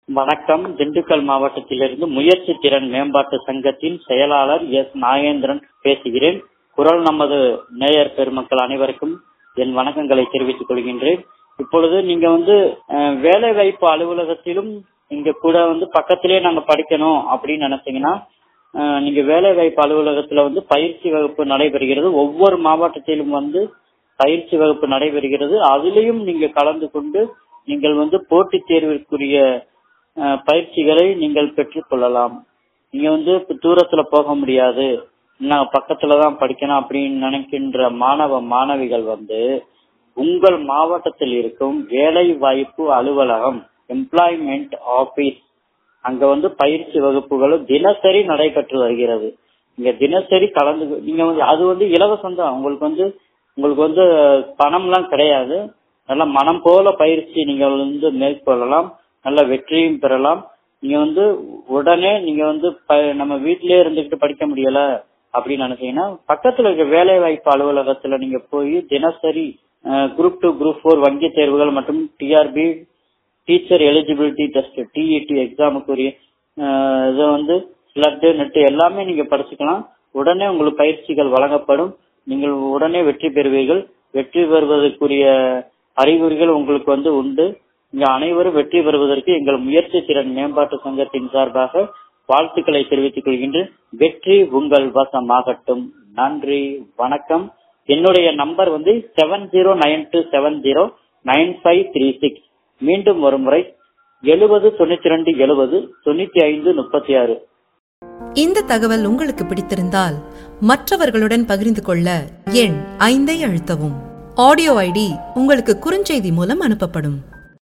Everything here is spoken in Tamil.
வணக்கம் திண்டுக்கல் மாவட்டத்திலிருந்து முயற்சி திறன் மேம்பாட்டு சங்கத்தின் செயலாளர் எஸ் நாகேந்திரன் பேசுகிறேன் குரல் நமது நேயர் பெருமக்கள் அனைவருக்கும் என் வணக்கங்களை தெரிவித்துக் கொள்கின்றேன் இப்பொழுது நீங்க வந்து அஹ், வேலை வாய்ப்பு அலுவலகத்திலும் இங்க கூட வந்து பக்கத்திலே நாங்க படிக்கணும் அப்படின்னு நினைச்சீங்கன்னா அஹ், நீங்க வேலை வாய்ப்பு அலுவலகத்துல வந்து பயிற்சி வகுப்பு நடைபெறுகிறது ஒவ்வொரு மாவட்டத்திலும் வந்து பயிற்சி வகுப்பு நடைபெறுகிறது அதிலையும் நீங்க கலந்து கொண்டு நீங்கள் வந்து போட்டித் தேர்விற்குரிய அஹ், பயிற்சிகளை நீங்கள் பெற்றுக் கொள்ளலாம் நீங்க வந்து இப்ப தூரத்துல போக முடியாது நான் பக்கத்துல தான் படிக்கணும் அப்படின்னு நினைக்கின்ற மாணவ மாணவிகள் வந்து உங்கள் மாவட்டத்தில் இருக்கும் வேலை வாய்ப்பு அலுவலகம் எம்ப்ளாய்மெண்ட் ஆபீஸ் அங்க வந்து பயிற்சி வகுப்புகளும் தினசரி நடைபெற்று வருகிறது இங்க தினசரி கலந்து நீங்க வந்து அது வந்து இலவசம் தான் உங்களுக்கு வந்து உங்களுக்கு வந்து பணம்லாம் கிடையாது நல்ல மனம் போல பயிற்சி நீங்க வந்து மேற்கொள்ளலாம் நல்ல வெற்றியும் பெறலாம் நீங்க வந்து உடனே நீங்க வந்து ப- நம்ம வீட்டிலேயே இருந்துகிட்டு படிக்க முடியல அப்படின்னு நினைச்சீங்கன்னா பக்கத்துல இருக்க வேலை வாய்ப்பு அலுவலகத்துல நீங்க போய் தினசரி குரூப் டூ குரூப் ஃபோர் வங்கி தேர்வுகள் மற்றும் TRP teacher eligibility test TET எக்ஸாமுக்குரிய அஹ், இதை வந்து ஸ்லட் நெட் எல்லாமே நீங்க படிச்சுக்கலாம் உடனே உங்களுக்கு பயிற்சிகள் வழங்கப்படும் நீங்கள் உடனே வெற்றி பெறுவீர்கள் வெற்றி பெறுவதற்குரிய அறிகுறிகள் உங்களுக்கு வந்து உண்டு இங்க அனைவரும் வெற்றி பெறுவதற்கு எங்கள் முயற்சி திறன் மேம்பாட்டு சங்கத்தின் சார்பாக வாழ்த்துக்களை தெரிவித்துக் கொள்கின்றேன் வெற்றி உங்கள் வசமாகட்டும் நன்றி வணக்கம் என்னுடைய நம்பர் வந்து seven zero nine two seven zero nine five three six மீண்டும் ஒரு முறை எழுபது தொண்ணூத்தி ரெண்டு எழுபது தொண்ணூத்தி ஐந்து முப்பத்தி ஆறு இந்த தகவல் உங்களுக்கு பிடித்திருந்தால் மற்றவர்களுடன் பகிர்ந்து கொள்ள எண் ஐந்தை அழுத்தவும் ஆடியோ ஐடி உங்களுக்கு குறுஞ்செய்தி மூலம் அனுப்பப்படும்